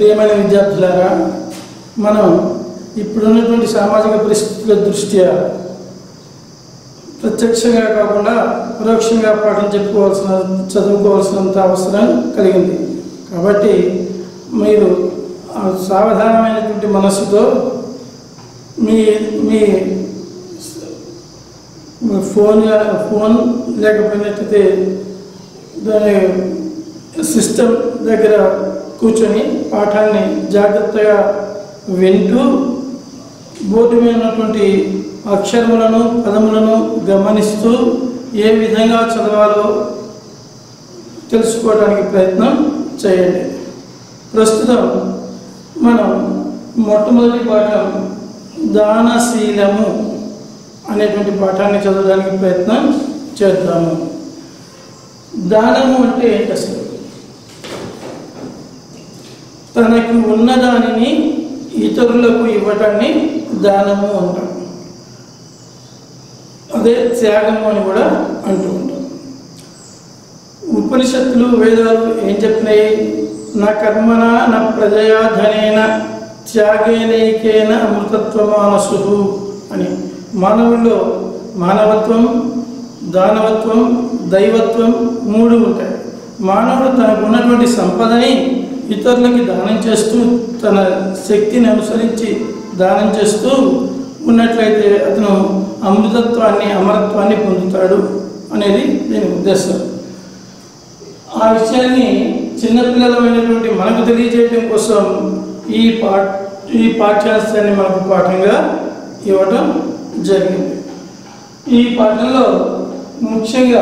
ప్రియమైన విద్యార్థులారా మనం ఇప్పుడున్నటువంటి సామాజిక పరిస్థితుల దృష్ట్యా ప్రత్యక్షంగా కాకుండా పరోక్షంగా పాఠం చెప్పుకోవాల్సిన చదువుకోవాల్సినంత అవసరం కలిగింది కాబట్టి మీరు ఆ సావధానమైనటువంటి మనస్సుతో మీ మీ మీ ఫోన్ ఫోన్ లేకపోయినట్టయితే దాని సిస్టమ్ దగ్గర కూర్చొని పాఠాన్ని జాగ్రత్తగా వింటూ బోర్డు మీద ఉన్నటువంటి అక్షరములను పదములను గమనిస్తూ ఏ విధంగా చదవాలో తెలుసుకోవడానికి ప్రయత్నం చేయండి ప్రస్తుతం మనం మొట్టమొదటి పాఠం దానశీలము అనేటువంటి పాఠాన్ని చదవడానికి ప్రయత్నం చేద్దాము దానము అంటే ఏంటి అసలు తనకు ఉన్నదానిని ఇతరులకు ఇవ్వటాన్ని దానము అంటాం అదే త్యాగము అని కూడా అంటూ ఉంటాం ఉపనిషత్తులు వేదాలు ఏం చెప్పినాయి నా కర్మన నా ప్రజయా ధనేన త్యాగేనైకేన అమృతత్వమానసు అని మానవుల్లో మానవత్వం దానవత్వం దైవత్వం మూడు ఉంటాయి మానవుడు తనకు ఉన్నటువంటి సంపదని ఇతరులకి దానం చేస్తూ తన శక్తిని అనుసరించి దానం చేస్తూ ఉన్నట్లయితే అతను అమృతత్వాన్ని అమరత్వాన్ని పొందుతాడు అనేది దీని ఉద్దేశం ఆ విషయాన్ని చిన్నపిల్లలమైనటువంటి మనకు తెలియజేయడం కోసం ఈ పా ఈ పాఠ్యాంశాన్ని మనకు పాఠంగా ఇవ్వటం జరిగింది ఈ పాఠంలో ముఖ్యంగా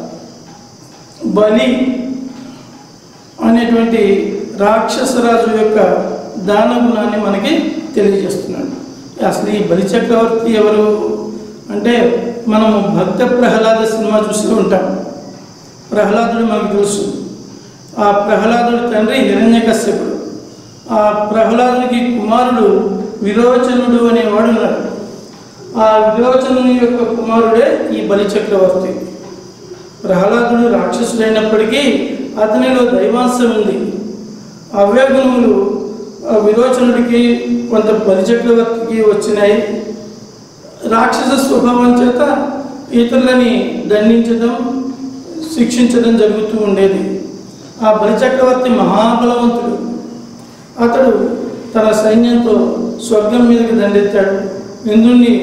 బలి అనేటువంటి రాక్షసరాజు యొక్క దాన గుణాన్ని మనకి తెలియజేస్తున్నాడు అసలు ఈ బలి చక్రవర్తి ఎవరు అంటే మనము భక్త ప్రహ్లాద సినిమా చూసి ఉంటాం ప్రహ్లాదుడు మనకు తెలుసు ఆ ప్రహ్లాదుడి తండ్రి హిరణ్యకశ్యపుడు ఆ ప్రహ్లాదునికి కుమారుడు విరోచనుడు అనేవాడు ఉన్నాడు ఆ విరోచనుని యొక్క కుమారుడే ఈ బలి చక్రవర్తి ప్రహ్లాదుడు రాక్షసుడైనప్పటికీ అతనిలో దైవాంశం ఉంది అవ్యగుణములు ఆ విరోచనుడికి కొంత బలి చక్రవర్తికి వచ్చినాయి రాక్షస స్వభావం చేత ఇతరులని దండించడం శిక్షించడం జరుగుతూ ఉండేది ఆ బలిచక్రవర్తి మహాబలవంతుడు అతడు తన సైన్యంతో స్వర్గం మీదకి దండెత్తాడు ఇంద్రుణ్ణి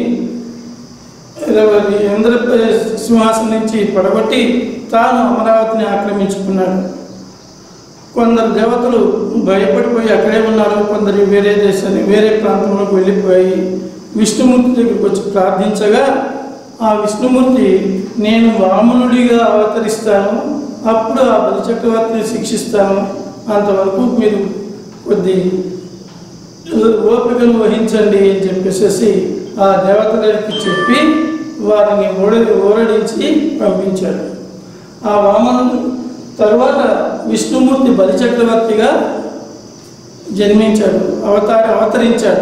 ఇంద్ర సింహాసనం నుంచి పడగొట్టి తాను అమరావతిని ఆక్రమించుకున్నాడు కొందరు దేవతలు భయపడిపోయి అక్కడే ఉన్నారు కొందరు వేరే దేశాన్ని వేరే ప్రాంతంలోకి వెళ్ళిపోయి విష్ణుమూర్తి దగ్గరికి వచ్చి ప్రార్థించగా ఆ విష్ణుమూర్తి నేను వామనుడిగా అవతరిస్తాను అప్పుడు ఆ బలి చక్రవర్తిని శిక్షిస్తాను అంతవరకు మీరు కొద్ది ఓపికను వహించండి అని చెప్పేసి ఆ దేవతలకి చెప్పి వారిని ఓడి ఓరడించి పంపించాడు ఆ వామనుడు తరువాత విష్ణుమూర్తి బలి చక్రవర్తిగా జన్మించాడు అవతార అవతరించాడు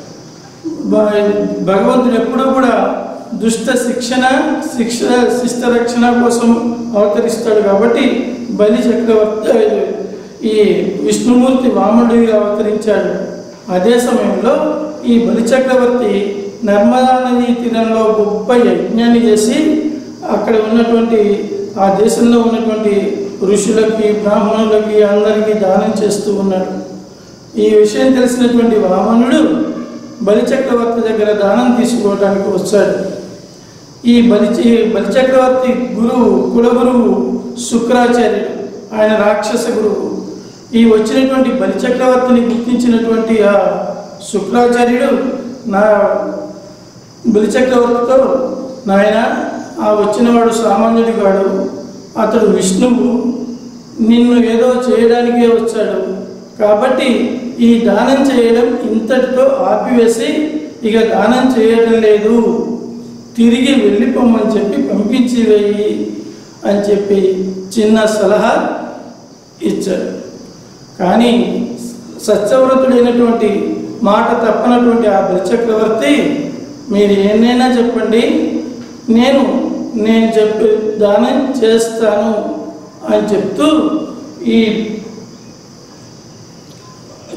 భ- భగవంతుడు ఎప్పుడూ కూడా దుష్ట శిక్షణ శిక్ష శిష్ట రక్షణ కోసం అవతరిస్తాడు కాబట్టి బలి చక్రవర్తి ఈ విష్ణుమూర్తి వామనుడిగా అవతరించాడు అదే సమయంలో ఈ బలి చక్రవర్తి నర్మదా నదీ తీరంలో గొప్ప యజ్ఞాన్ని చేసి అక్కడ ఉన్నటువంటి ఆ దేశంలో ఉన్నటువంటి ఋషులకి బ్రాహ్మణులకి అందరికీ దానం చేస్తూ ఉన్నాడు ఈ విషయం తెలిసినటువంటి వామనుడు బలిచక్రవర్తి దగ్గర దానం తీసుకోవడానికి వచ్చాడు ఈ బలి ఈ బలిచక్రవర్తి గురువు కులగురువు శుక్రాచార్యుడు ఆయన రాక్షస గురువు ఈ వచ్చినటువంటి బలిచక్రవర్తిని గుర్తించినటువంటి ఆ శుక్రాచార్యుడు నా బలిచక్రవర్తితో నాయన ఆ వచ్చినవాడు సామాన్యుడి కాడు అతడు విష్ణువు నిన్ను ఏదో చేయడానికే వచ్చాడు కాబట్టి ఈ దానం చేయడం ఇంతటితో ఆపివేసి ఇక దానం చేయడం లేదు తిరిగి వెళ్ళిపోమని చెప్పి పంపించి వేయి అని చెప్పి చిన్న సలహా ఇచ్చాడు కానీ సత్యవ్రతుడైనటువంటి మాట తప్పనటువంటి ఆ బలిచక్రవర్తి మీరు ఏనైనా చెప్పండి నేను నేను చెప్పి దానం చేస్తాను అని చెప్తూ ఈ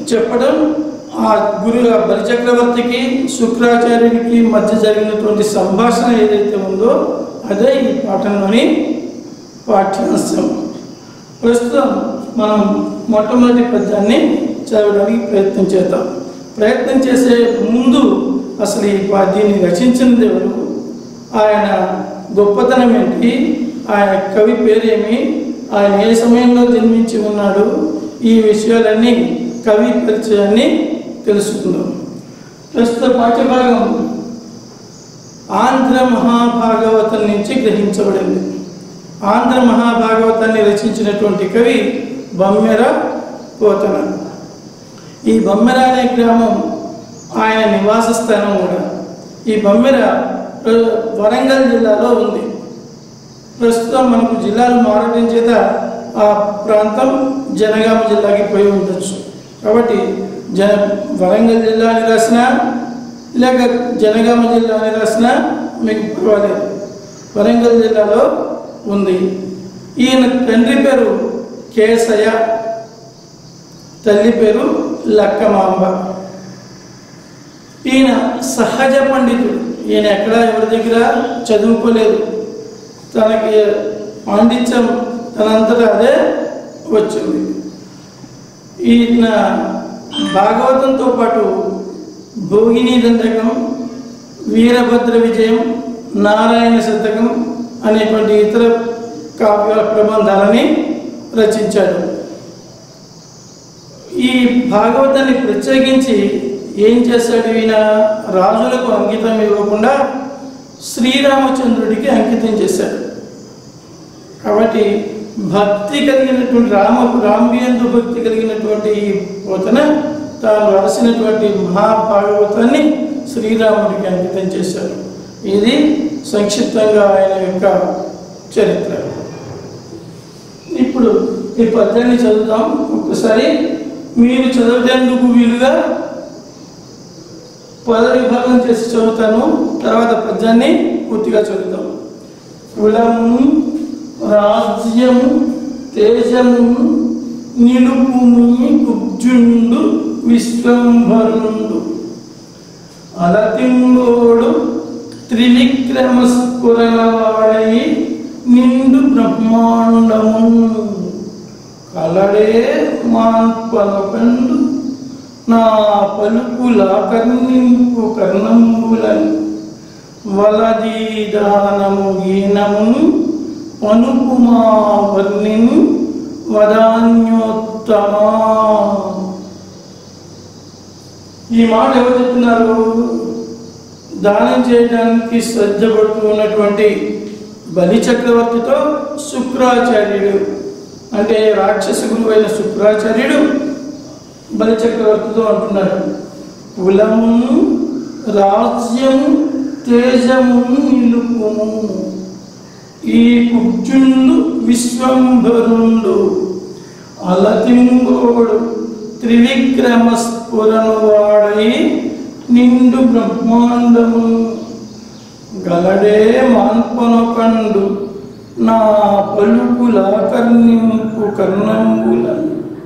చెప్పడం ఆ గురు ఆ బలిచక్రవర్తికి శుక్రాచార్యునికి మధ్య జరిగినటువంటి సంభాషణ ఏదైతే ఉందో అదే ఈ పాఠంలోని పాఠ్యాంశం ప్రస్తుతం మనం మొట్టమొదటి పద్యాన్ని చదవడానికి ప్రయత్నం చేద్దాం ప్రయత్నం చేసే ముందు అసలు ఈ పద్యాన్ని రచించినది ఎవరు ఆయన గొప్పతనం ఏంటి ఆయన కవి పేరేమి ఆయన ఏ సమయంలో జన్మించి ఉన్నాడు ఈ విషయాలన్నీ కవి పరిచయాన్ని తెలుసుకుందాం ప్రస్తుత పాఠ్యభాగం ఆంధ్ర మహాభాగవతం నుంచి గ్రహించబడింది ఆంధ్ర మహాభాగవతాన్ని రచించినటువంటి కవి బమ్మెర పోతన ఈ బమ్మెర అనే గ్రామం ఆయన నివాస స్థానం కూడా ఈ బమ్మెర ప్ర- వరంగల్ జిల్లాలో ఉంది ప్రస్తుతం మనకు జిల్లాలు మారడం చేత ఆ ప్రాంతం జనగామ జిల్లాకి పోయి ఉండొచ్చు కాబట్టి జన వరంగల్ జిల్లా అని రాసినా లేక జనగామ జిల్లా అని రాసినా మీకు పర్వాలేదు వరంగల్ జిల్లాలో ఉంది ఈయన తండ్రి పేరు కేసయ్య తల్లి పేరు లక్కమాంబ ఈయన సహజ పండితుడు ఈయన ఎక్కడ ఎవరి దగ్గర చదువుకోలేదు తనకి పాండిత్యం తనంతటా అదే వచ్చింది ఈయన భాగవతంతో పాటు భోగిని దండకం వీరభద్ర విజయం నారాయణ శతకం అనేటువంటి ఇతర కావ్య ప్రబంధాలని రచించాడు ఈ భాగవతాన్ని ప్రత్యేకించి ఏం చేశాడు ఈయన రాజులకు అంకితం ఇవ్వకుండా శ్రీరామచంద్రుడికి అంకితం చేశాడు కాబట్టి భక్తి కలిగినటువంటి రామ రామ్యందు భక్తి కలిగినటువంటి ఈ పోతన తాను రాసినటువంటి మహాభాగవతాన్ని శ్రీరాముడికి అంకితం చేశాడు ఇది సంక్షిప్తంగా ఆయన యొక్క చరిత్ర ఇప్పుడు ఈ పద్యాన్ని చదువుతాం ఒక్కసారి మీరు చదివేందుకు వీలుగా పద విభాగం చేసి చదువుతాను తర్వాత పద్యాన్ని పూర్తిగా చదువుతాం కులము రాజ్యము తేజము నిలుపుమి కుబ్జుండు విశ్వంభరుండు అలతింగోడు త్రివిక్రమస్ఫురణవాడై నిండు బ్రహ్మాండము కలడే మాన్పలకండు నా పలుకుల కర్ణింపు కర్ణంబులను వలదీదానము గీనము పనుకుమా వర్ణిని వదాన్యోత్తమా ఈ మాట ఎవరు చెప్తున్నారు దానం చేయడానికి శ్రద్ధ పడుతూ ఉన్నటువంటి బలి చక్రవర్తితో శుక్రాచార్యుడు అంటే రాక్షస గురువు అయిన శుక్రాచార్యుడు బలి చక్రవర్తితో అంటున్నాడు కులము రాజ్యము తేజము నిలుపుము ఈ కుక్షుండు విశ్వంభరుండు అలతింగోడు త్రివిక్రమ స్ఫురను వాడై నిండు బ్రహ్మాండము గలడే మాన్పనొకండు నా పలుకుల కర్ణింపు కర్ణంబులను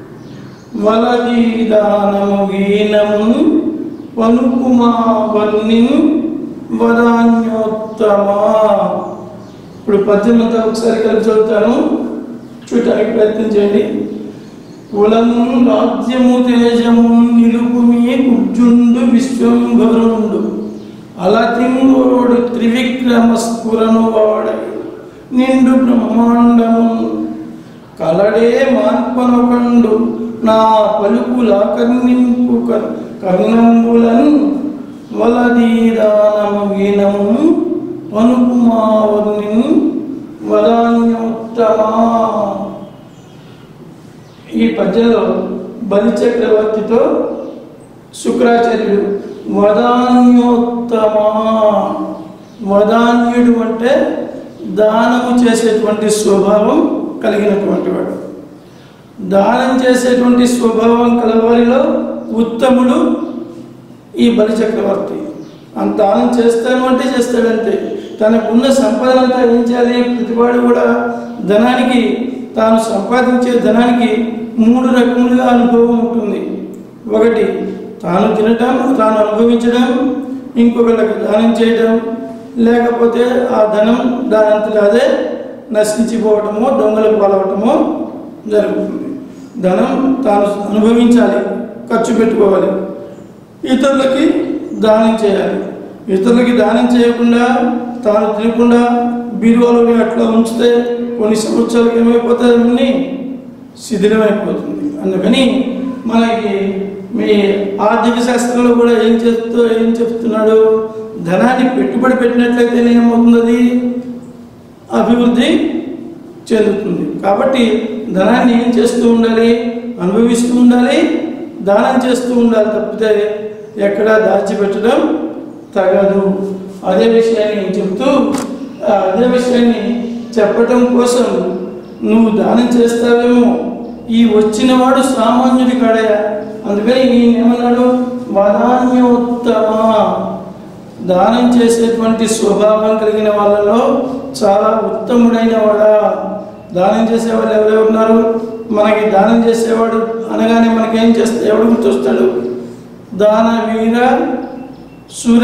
వలదీదానము గీనము వనుకుమా వర్ణి వదాన్యోత్తమా ఇప్పుడు పద్దెనిమిది ఒకసారి కలిసి చదువుతాను చూడటానికి ప్రయత్నం చేయండి కులము రాజ్యము తేజము నిలుపుమి కుజుండు విశ్వంభరుండు అలతింగోడు త్రివిక్రమ స్ఫురను వాడై నిండు బ్రహ్మాండము కలడే మార్పనకండు నా పలుకుల కర్ణింపు కర్- కర్ణంబులను వలదీదానము గీనము పనుకుమావర్ణి వదాన్యోత్తమా ఈ పద్యంలో బలి చక్రవర్తితో శుక్రాచార్యుడు వదాన్యోత్తమా వదాన్యుడు అంటే దానము చేసేటువంటి స్వభావం కలిగినటువంటి వాడు దానం చేసేటువంటి స్వభావం కలవారిలో ఉత్తముడు ఈ బలి చక్రవర్తి అంత దానం చేస్తాను అంటే చేస్తాడంతే తనకున్న సంపదనంతా ఏం చేయాలి ప్రతివాడు కూడా ధనానికి తాను సంపాదించే ధనానికి మూడు రకములుగా అనుభవం ఉంటుంది ఒకటి తాను తినటం తాను అనుభవించడం ఇంకొకళ్ళకి దానం చేయటం లేకపోతే ఆ ధనం దానంతట అదే నశించిపోవటమో దొంగలకు పాలవటమో జరుగుతుంది ధనం తాను అనుభవించాలి ఖర్చు పెట్టుకోవాలి ఇతరులకి దానం చేయాలి ఇతరులకి దానం చేయకుండా తాను తినకుండా బీరువాలోని అట్లా ఉంచితే కొన్ని సంవత్సరాలకు ఏమైపోతాయి అవన్నీ శిథిలమైపోతుంది అందుకని మనకి మీ ఆర్థిక శాస్త్రంలో కూడా ఏం చెప్తూ ఏం చెప్తున్నాడు ధనాన్ని పెట్టుబడి పెట్టినట్లయితేనే ఏమవుతుంది అది అభివృద్ధి చెందుతుంది కాబట్టి ధనాన్ని ఏం చేస్తూ ఉండాలి అనుభవిస్తూ ఉండాలి దానం చేస్తూ ఉండాలి తప్పితే ఎక్కడా దాచిపెట్టడం తగదు అదే విషయాన్ని చెప్తూ ఆ, అదే విషయాన్ని చెప్పటం కోసం నువ్వు దానం చేస్తావేమో ఈ వచ్చినవాడు సామాన్యుడి కాడయా అందుకని ఈయన ఏమన్నాడు వదాన్యోత్తమ దానం చేసేటువంటి స్వభావం కలిగిన వాళ్ళలో చాలా ఉత్తముడైన వాడా దానం చేసేవాళ్ళు ఎవరెవరు ఉన్నారు మనకి దానం చేసేవాడు అనగానే మనకేం చేస్తే ఎవడు గుర్తొస్తాడు దాన వీర సుర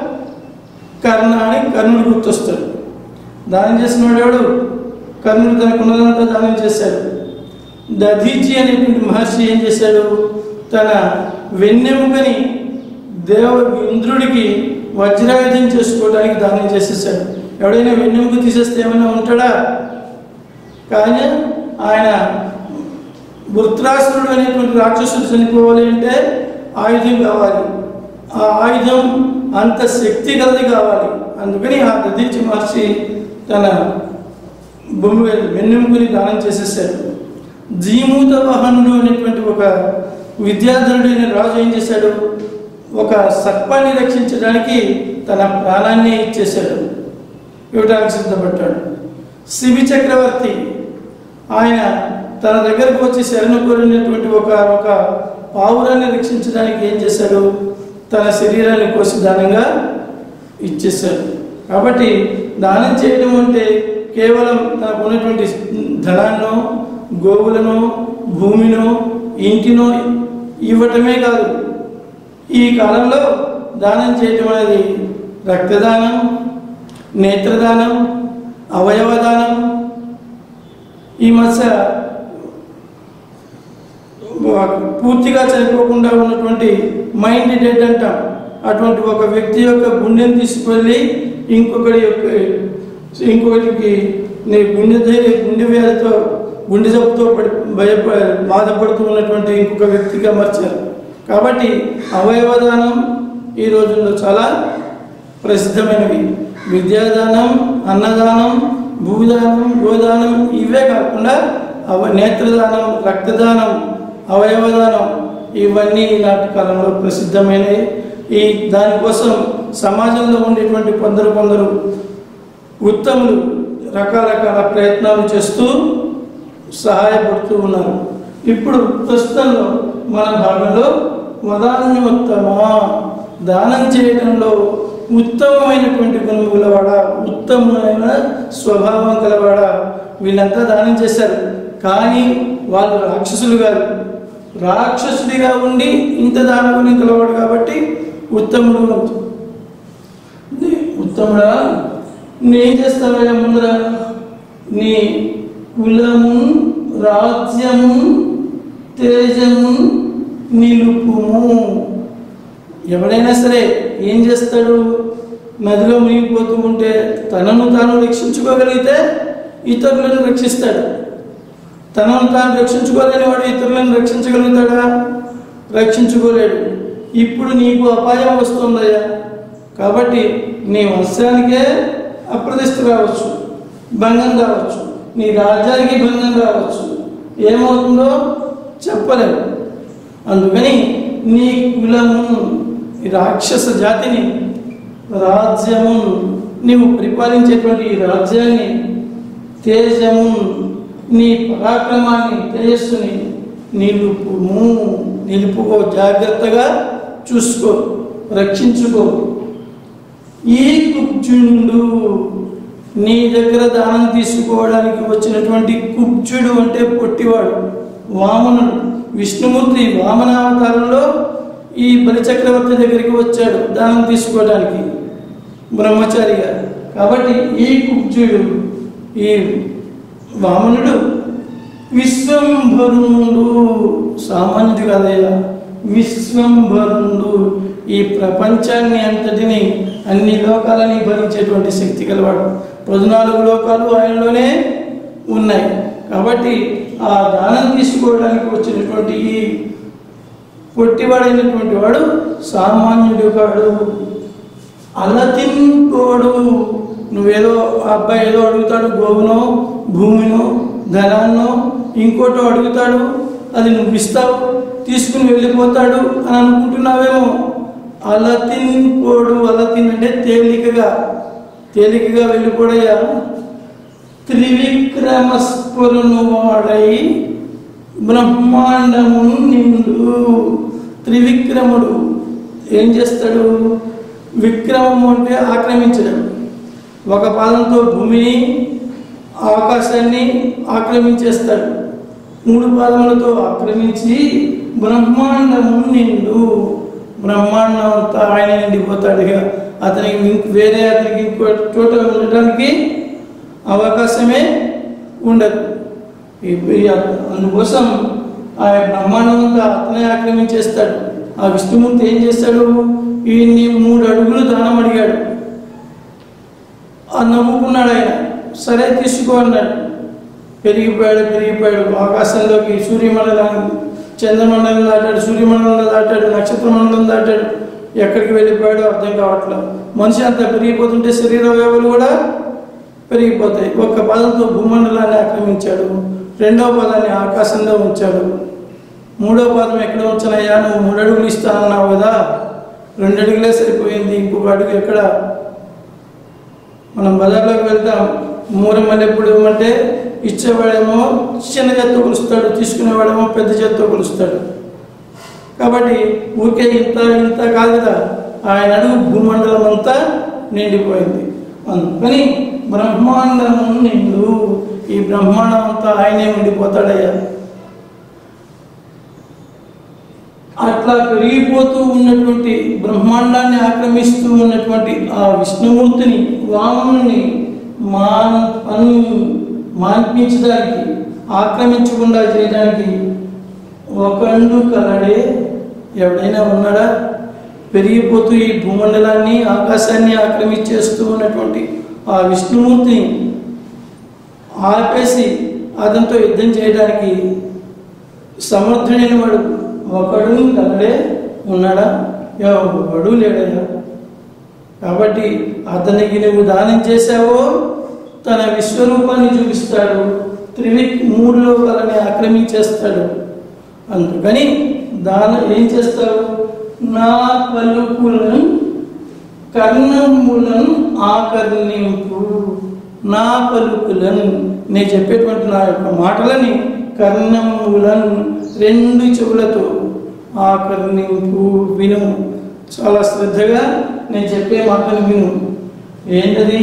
కర్ణ అని కర్ణుడు గుర్తొస్తాడు దానం చేసిన వాడు ఎవడు కర్ణుడు తనకున్నదంతా దానం చేశాడు దధీచి అనేటువంటి మహర్షి ఏం చేశాడు తన వెన్నెముకని దేవ ఇంద్రుడికి వజ్రాయుధం చేసుకోవడానికి దానం చేసేసాడు ఎవడైనా వెన్నెముక తీసేస్తే ఏమైనా ఉంటాడా కానీ ఆయన వృత్రాసురుడు అనేటువంటి రాక్షసుడు చనిపోవాలి అంటే ఆయుధం కావాలి ఆ ఆయుధం అంత శక్తి కలది కావాలి అందుకని ఆ దధీచి మహర్షి తన భూమి వెన్నెముకని దానం చేసేసాడు జీమూత వాహనుడు అనేటువంటి ఒక విద్యాధరుడైన రాజు ఏం చేశాడు ఒక సర్పాన్ని రక్షించడానికి తన ప్రాణాన్ని ఇచ్చేశాడు ఇవ్వడానికి సిద్ధపడ్డాడు శిబి చక్రవర్తి ఆయన తన దగ్గరకు వచ్చి శరణు కోరినటువంటి ఒక ఒక పావురాన్ని రక్షించడానికి ఏం చేశాడు తన శరీరాన్ని కోసి దానంగా ఇచ్చేశాడు కాబట్టి దానం చేయడం అంటే కేవలం తనకు ఉన్నటువంటి ధనాన్నో గోవులను భూమినో ఇంటినో ఇవ్వటమే కాదు ఈ కాలంలో దానం చేయటం అనేది రక్తదానం నేత్రదానం అవయవదానం ఈ మధ్య పూర్తిగా చనిపోకుండా ఉన్నటువంటి మైండ్ డెడ్ అంటాం అటువంటి ఒక వ్యక్తి యొక్క గుండెని తీసుకెళ్ళి ఇంకొకటి యొక్క ఇంకొకటికి నీ గుండె ధైర్య గుండె వ్యాధితో గుండె జబ్బుతో పడి భయప బాధపడుతూ ఉన్నటువంటి ఇంకొక వ్యక్తిగా మార్చారు కాబట్టి అవయవదానం ఈ రోజుల్లో చాలా ప్రసిద్ధమైనవి విద్యాదానం అన్నదానం భూదానం గోదానం ఇవే కాకుండా అవ నేత్రదానం రక్తదానం అవయవదానం ఇవన్నీ ఈనాటి కాలంలో ప్రసిద్ధమైనవి ఈ దానికోసం సమాజంలో ఉండేటువంటి కొందరు కొందరు ఉత్తములు రకరకాల ప్రయత్నాలు చేస్తూ సహాయపడుతూ ఉన్నారు ఇప్పుడు ప్రస్తుతంలో మన భాగంలో వదాన్యోత్తమ దానం చేయడంలో ఉత్తమమైనటువంటి గుణము గలవాడ ఉత్తమమైన స్వభావం గలవాడ వీళ్ళంతా దానం చేశారు కానీ వాళ్ళు రాక్షసులు కాదు రాక్షసుడిగా ఉండి ఇంత దానగుణం గలవాడు కాబట్టి ఉత్తముడు నీ- ఉత్తముడా నేం చేస్తావయ్యా ముందర నీ కులము రాజ్యము తేజము నిలుపుము ఎవడైనా సరే ఏం చేస్తాడు నదిలో మునిగిపోతూ ఉంటే తనను తాను రక్షించుకోగలిగితే ఇతరులను రక్షిస్తాడు తనను తాను రక్షించుకోలేని వాడు ఇతరులను రక్షించగలుగుతాడా రక్షించుకోలేడు ఇప్పుడు నీకు అపాయం వస్తుందయ్యా కాబట్టి నీ వంశానికే అప్రతిష్ట రావచ్చు భంగం రావచ్చు నీ రాజ్యానికి భంగం రావచ్చు ఏమవుతుందో చెప్పలేము అందుకని నీ కులము ఈ రాక్షస జాతిని రాజ్యము నీవు పరిపాలించేటువంటి ఈ రాజ్యాన్ని తేజము నీ పరాక్రమాన్ని తేజస్సుని నిలుపుము నిలుపుకో జాగ్రత్తగా చూసుకో రక్షించుకో ఈ కుబ్జుండు నీ దగ్గర దానం తీసుకోవడానికి వచ్చినటువంటి కుబ్జుడు అంటే పొట్టివాడు వామనుడు విష్ణుమూర్తి వామనావతారంలో ఈ బలిచక్రవర్తి దగ్గరికి వచ్చాడు దానం తీసుకోవడానికి బ్రహ్మచారిగా కాబట్టి ఈ కుబ్జుడు ఈ వామనుడు విశ్వంభరుణుడు సామాన్యుడు కాదయ్యా విశ్వంభరుణుడు ఈ ప్రపంచాన్ని అంతటిని అన్ని లోకాలని భరించేటువంటి శక్తి గలవాడు పద్నాలుగు లోకాలు ఆయనలోనే ఉన్నాయి కాబట్టి ఆ దానం తీసుకోవడానికి వచ్చినటువంటి ఈ పొట్టివాడైనటువంటి వాడు సామాన్యుడు కాడు అలతింకోడు నువ్వేదో ఆ అబ్బాయి ఏదో అడుగుతాడు గోవునో భూమినో ధనాన్నో ఇంకోటో అడుగుతాడు అది నువ్వు ఇస్తావు తీసుకుని వెళ్ళిపోతాడు అని అనుకుంటున్నావేమో అలతిన్కోడు అలతిన్ అంటే తేలికగా తేలికగా వెళ్ళిపోడయ్యా త్రివిక్రమస్ఫురను వాడై బ్రహ్మాండము నిండు త్రివిక్రముడు ఏం చేస్తాడు విక్రమము అంటే ఆక్రమించడం ఒక పాదంతో భూమిని ఆకాశాన్ని ఆక్రమించేస్తాడు మూడు పాదములతో ఆక్రమించి బ్రహ్మాండము నిండు బ్రహ్మాండం అంతా ఆయన నిండిపోతాడు ఇక అతనికి ఇంక వేరే అతనికి ఇంకో చోట ఉండటానికి అవకాశమే ఉండదు ఈ- ఈ అందుకోసం ఆ బ్రహ్మాండం అంతా అతనే ఆక్రమించేస్తాడు ఆ విష్ణుమూర్తి ఏం చేస్తాడు ఈయన్ని మూడు అడుగులు దానం అడిగాడు ఆ నమ్ముకున్నాడు ఆయన సరే తీసుకో అన్నాడు పెరిగిపోయాడు పెరిగిపోయాడు ఆకాశంలోకి సూర్యమండలం చంద్రమండలం దాటాడు సూర్యమండలం దాటాడు నక్షత్ర మండలం దాటాడు ఎక్కడికి వెళ్ళిపోయాడో అర్థం కావట్లేదు మనిషి అంతా పెరిగిపోతుంటే శరీర అవయవాలు కూడా పెరిగిపోతాయి ఒక్క పదంతో భూమండలాన్ని ఆక్రమించాడు రెండవ పదాన్ని ఆకాశంలో ఉంచాడు మూడో పాదం ఎక్కడ ఉంచనయ్యా నువ్వు మూడు అడుగులు ఇస్తానన్నావు కదా రెండు అడుగులే సరిపోయింది ఇంకొక అడుగు ఎక్కడ మనం బజార్లోకి వెళ్తాం మూరమ్మలు ఎప్పుడు ఇవ్వమంటే ఇచ్చేవాడేమో చిన్న చేత్తో కొలుస్తాడు తీసుకునేవాడేమో పెద్ద చేత్తో కొలుస్తాడు కాబట్టి ఊరికే ఇంత ఇంత కాదు కదా ఆయన అడుగు భూమండలం అంతా నిండిపోయింది అందుకని బ్రహ్మాండము నిండు ఈ బ్రహ్మాండం అంతా ఆయనే ఉండిపోతాడయ్యా అట్లా పెరిగిపోతూ ఉన్నటువంటి బ్రహ్మాండాన్ని ఆక్రమిస్తూ ఉన్నటువంటి ఆ విష్ణుమూర్తిని వామనుని మాన్ పన్ మాన్పించడానికి ఆక్రమించకుండా చేయడానికి ఒకండు కలడే ఎవడైనా ఉన్నాడా పెరిగిపోతూ ఈ భూమండలాన్ని ఆకాశాన్ని ఆక్రమించేస్తూ ఉన్నటువంటి ఆ విష్ణుమూర్తిని ఆపేసి అతనితో యుద్ధం చేయడానికి సమర్థుడైన వాడు ఒకడు కలడే ఉన్నాడా ఎవడు లేడయ్యా కాబట్టి అతనికి నువ్వు దానం చేశావో తన విశ్వరూపాన్ని చూపిస్తాడు త్రివి మూడు లోకాలని ఆక్రమించేస్తాడు అందుకని దానం ఏం చేస్తావు నా పలుకులను కర్ణములను ఆకర్ణింపు నా పలుకులను నేను చెప్పేటువంటి నా యొక్క మాటలని కర్ణములను రెండు చెవులతో ఆకర్ణింపు విను చాలా శ్రద్ధగా నేను చెప్పే మాటను విను ఏంటది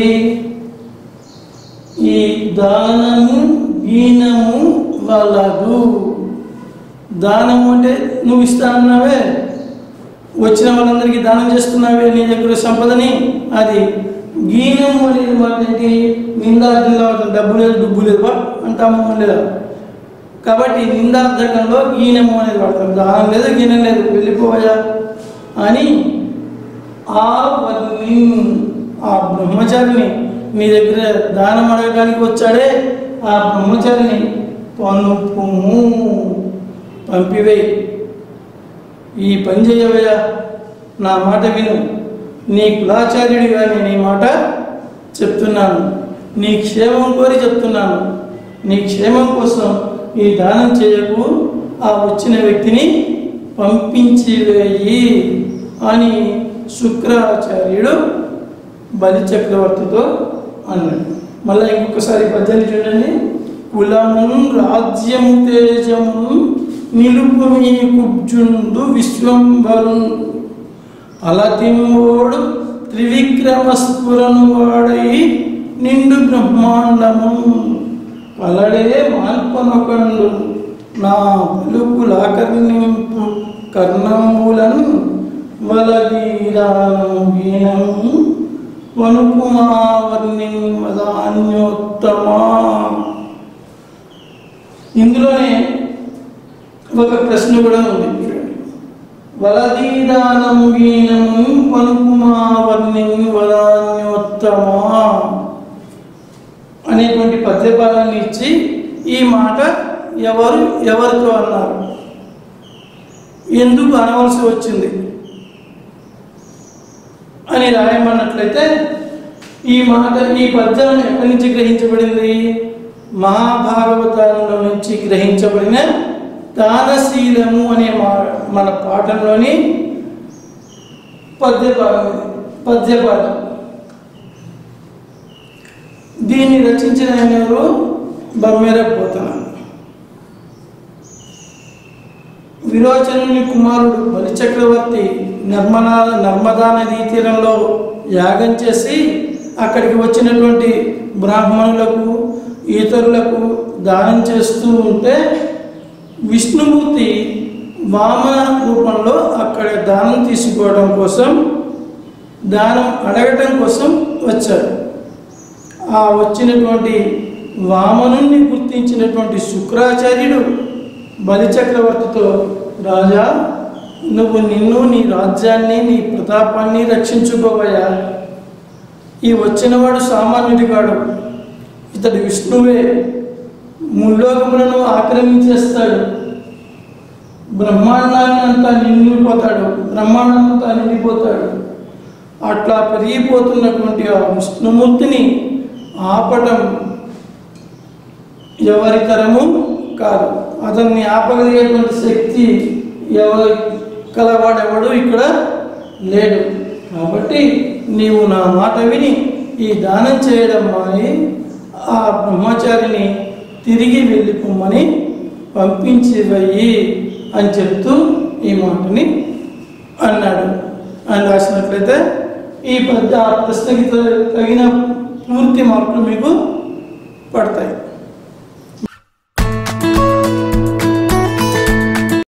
ఈ దానము గీనము వలదు దానము అంటే నువ్వు ఇస్తా అన్నావే వచ్చిన వాళ్ళందరికీ దానం చేస్తున్నావే నీ దగ్గర సంపదని అది గీనము అనేది మాట ఏంటి నిందార్థంగా ఉంటుంది డబ్బు లేదు డుబ్బు లేదు బా అంటాము లేదా కాబట్టి నిందార్థకంలో గీనము అనేది వాడతాం దానం లేదు గీనం లేదు వెళ్ళిపోవయా అని ఆ వర్ణి ఆ బ్రహ్మచారిని నీ దగ్గర దానం అడగడానికి వచ్చాడే ఆ బ్రహ్మచారిని పనుపుము పంపివేయి ఈ పని చేయవయ్యా నా మాట విను నీ కులాచార్యుడిగా నేను ఈ మాట చెప్తున్నాను నీ క్షేమం కోరి చెప్తున్నాను నీ క్షేమం కోసం ఈ దానం చేయకు ఆ వచ్చిన వ్యక్తిని పంపించివేయి అని శుక్రాచార్యుడు బలి చక్రవర్తితో అన్నాడు మళ్ళీ ఇంకొకసారి పద్యాన్ని చూడండి కులము రాజ్యము తేజము నిలుపుమీ కుబ్జుండు విశ్వంభరున్ అలతింబోడు త్రివిక్రమస్ఫురను వాడై నిండు బ్రహ్మాండము పలడే మాల్పనకండు నా పలుకులాకర్ణింపు కర్ణంబులను వలగీరాను వీణం వణుకుమావర్ణి వదాన్యోత్తమా ఇందులోనే ఒక ప్రశ్న కూడా ఉంది చూడండి వలదీదానం వీణం పనుకుమావర్ణి వదాన్యోత్తమా అనేటువంటి పద్యపాదాన్ని ఇచ్చి ఈ మాట ఎవరు ఎవరితో అన్నారు ఎందుకు అనవలసి వచ్చింది అని రాయమన్నట్లయితే ఈ మాట ఈ పద్యం ఎక్కడి నుంచి గ్రహించబడింది మహాభాగవతంలో నుంచి గ్రహించబడిన దానశీలము అనే మా మన పాఠంలోని పద్యపాదం ఇది. పద్యపాదం దీన్ని రచించిన ఆయన ఎవరు బమ్మెర పోతన విరోచనుని కుమారుడు బలిచక్రవర్తి నర్మదా నర్మదా నదీ తీరంలో యాగం చేసి అక్కడికి వచ్చినటువంటి బ్రాహ్మణులకు ఇతరులకు దానం చేస్తూ ఉంటే విష్ణుమూర్తి వామన రూపంలో అక్కడ దానం తీసుకోవడం కోసం దానం అడగటం కోసం వచ్చాడు ఆ వచ్చినటువంటి వామనుణ్ణి గుర్తించినటువంటి శుక్రాచార్యుడు బలిచక్రవర్తితో రాజా నువ్వు నిన్ను నీ రాజ్యాన్ని నీ ప్రతాపాన్ని రక్షించుకోవయ్యా ఈ వచ్చినవాడు సామాన్యుడి కాడు ఇతడు విష్ణువే ముల్లోకములను ఆక్రమించేస్తాడు బ్రహ్మాండాన్ని అంతా నిండిపోతాడు బ్రహ్మాండం అంతా నిండిపోతాడు అట్లా పెరిగిపోతున్నటువంటి ఆ విష్ణుమూర్తిని ఆపటం ఎవరి తరము కాదు అతన్ని ఆపగలిగేటువంటి శక్తి ఎవరి కలవాడెవడు ఇక్కడ లేడు కాబట్టి నీవు నా మాట విని ఈ దానం చేయడం మాని ఆ బ్రహ్మచారిని తిరిగి వెళ్ళిపోమ్మని పంపించి వెయ్యి అని చెప్తూ ఈ మాటని అన్నాడు అని రాసినట్లయితే ఈ పద్య ఆ ప్రశ్నకి త- తగిన పూర్తి మార్కులు మీకు పడతాయి